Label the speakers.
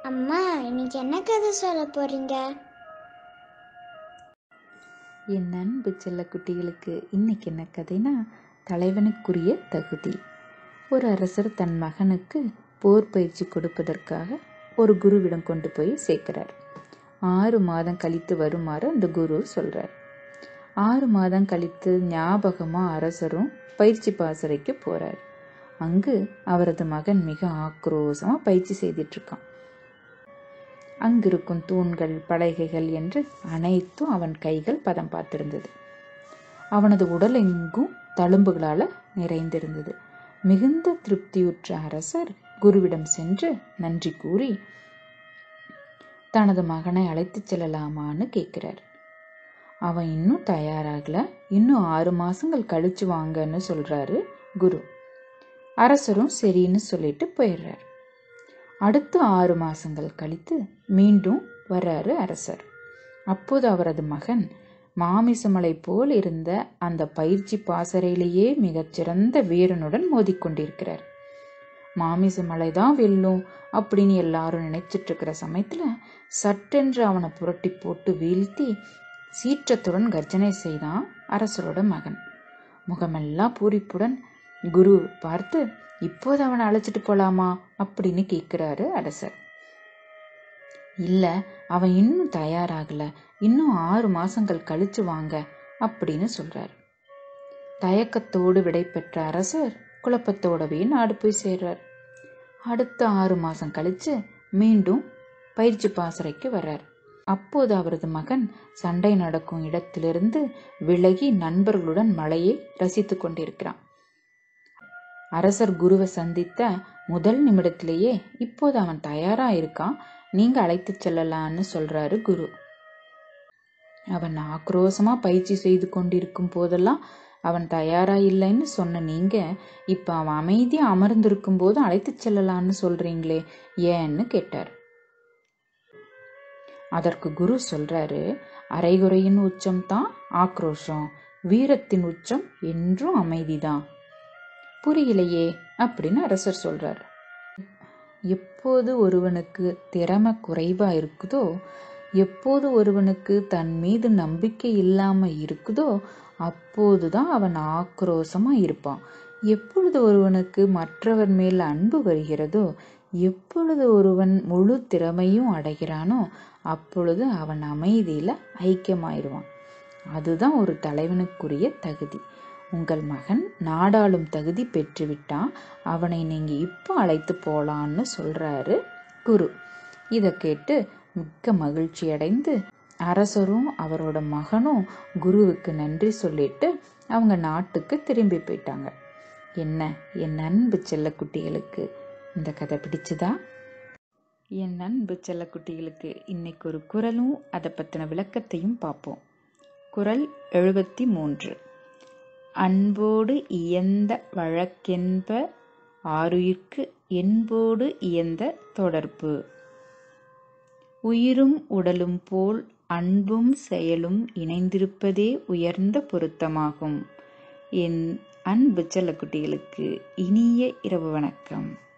Speaker 1: அம்மா இன்னைக்கு என்ன கதை சொல்ல போறீங்க
Speaker 2: என் அன்பு செல்ல குட்டிகளுக்கு இன்னைக்கு என்ன கதைனா தலைவனுக்குரிய தகுதி ஒரு அரசர் தன் மகனுக்கு போர் பயிற்சி கொடுப்பதற்காக ஒரு குருவிடம் கொண்டு போய் சேர்க்கிறார் ஆறு மாதம் கழித்து வருமாறு அந்த குரு சொல்றார் ஆறு மாதம் கழித்து ஞாபகமா அரசரும் பயிற்சி பாசறைக்கு போறார் அங்கு அவரது மகன் மிக ஆக்ரோஷமா பயிற்சி செய்துட்டு இருக்கான் அங்கிருக்கும் தூண்கள் பலகைகள் என்று அனைத்தும் அவன் கைகள் பதம் பார்த்திருந்தது அவனது உடல் எங்கும் தழும்புகளால நிறைந்திருந்தது மிகுந்த திருப்தியுற்ற அரசர் குருவிடம் சென்று நன்றி கூறி தனது மகனை அழைத்துச் செல்லலாமான்னு கேட்கிறார் அவன் இன்னும் தயாராகல இன்னும் ஆறு மாசங்கள் கழிச்சு வாங்கன்னு சொல்றாரு குரு அரசரும் சரின்னு சொல்லிட்டு போயிடுறார் அடுத்த ஆறு மாசங்கள் கழித்து மீண்டும் வர்றாரு அரசர் அப்போது அவரது மகன் மாமிசமலை போல் இருந்த அந்த பயிற்சி பாசறையிலேயே மிகச்சிறந்த வீரனுடன் மோதிக்கொண்டிருக்கிறார் மாமிசமலை தான் வெல்லும் அப்படின்னு எல்லாரும் நினைச்சிட்டு இருக்கிற சமயத்துல சட்டென்று அவனை புரட்டி போட்டு வீழ்த்தி சீற்றத்துடன் கர்ஜனை செய்தான் அரசரோட மகன் முகமெல்லாம் பூரிப்புடன் குரு பார்த்து இப்போது அவனை அழைச்சிட்டு போலாமா அப்படின்னு கேட்கிறாரு அரசர் இல்ல அவன் இன்னும் தயாராகல இன்னும் ஆறு மாசங்கள் கழிச்சு வாங்க அப்படின்னு சொல்றாரு தயக்கத்தோடு விடை பெற்ற அரசர் குழப்பத்தோடவே நாடு போய் சேர்றார் அடுத்த ஆறு மாசம் கழிச்சு மீண்டும் பயிற்சி பாசறைக்கு வர்றார் அப்போது அவரது மகன் சண்டை நடக்கும் இடத்திலிருந்து விலகி நண்பர்களுடன் மலையை ரசித்துக் கொண்டிருக்கிறான் அரசர் குருவை சந்தித்த முதல் நிமிடத்திலேயே இப்போது அவன் தயாரா இருக்கான் நீங்க அழைத்துச் செல்லலான்னு சொல்றாரு குரு அவன் ஆக்ரோஷமா பயிற்சி செய்து கொண்டிருக்கும் போதெல்லாம் அவன் தயாரா இல்லைன்னு சொன்ன நீங்க இப்ப அவன் அமைதியா அமர்ந்திருக்கும் போது அழைத்துச் செல்லலான்னு சொல்றீங்களே ஏன்னு கேட்டார் அதற்கு குரு சொல்றாரு அரைகுறையின் உச்சம் தான் ஆக்ரோஷம் வீரத்தின் உச்சம் என்றும் அமைதிதான் புரியலையே அப்படின்னு அரசர் சொல்றார் எப்போது ஒருவனுக்கு திறமை குறைவா இருக்குதோ எப்போது ஒருவனுக்கு தன் மீது நம்பிக்கை இல்லாம இருக்குதோ அப்போதுதான் அவன் ஆக்ரோஷமா இருப்பான் எப்பொழுது ஒருவனுக்கு மற்றவர் மேல் அன்பு வருகிறதோ எப்பொழுது ஒருவன் முழு திறமையும் அடைகிறானோ அப்பொழுது அவன் அமைதியில ஐக்கியமாயிருவான் அதுதான் ஒரு தலைவனுக்குரிய தகுதி உங்கள் மகன் நாடாளும் தகுதி பெற்றுவிட்டான் அவனை நீங்க இப்போ அழைத்து போலான்னு சொல்றாரு குரு இதை கேட்டு மிக்க மகிழ்ச்சி அடைந்து அரசரும் அவரோட மகனும் குருவுக்கு நன்றி சொல்லிட்டு அவங்க நாட்டுக்கு திரும்பி போயிட்டாங்க என்ன என் அன்பு செல்லக்குட்டிகளுக்கு இந்த கதை பிடிச்சதா என் அன்பு செல்லக்குட்டிகளுக்கு இன்னைக்கு ஒரு குரலும் அதை பற்றின விளக்கத்தையும் பார்ப்போம் குரல் எழுபத்தி மூன்று அன்போடு இயந்த வழக்கென்ப ஆருயிர்க்கு என்போடு இயந்த தொடர்பு உயிரும் உடலும் போல் அன்பும் செயலும் இணைந்திருப்பதே உயர்ந்த பொருத்தமாகும் என் அன்பு செல்லக்குட்டிகளுக்கு இனிய இரவு வணக்கம்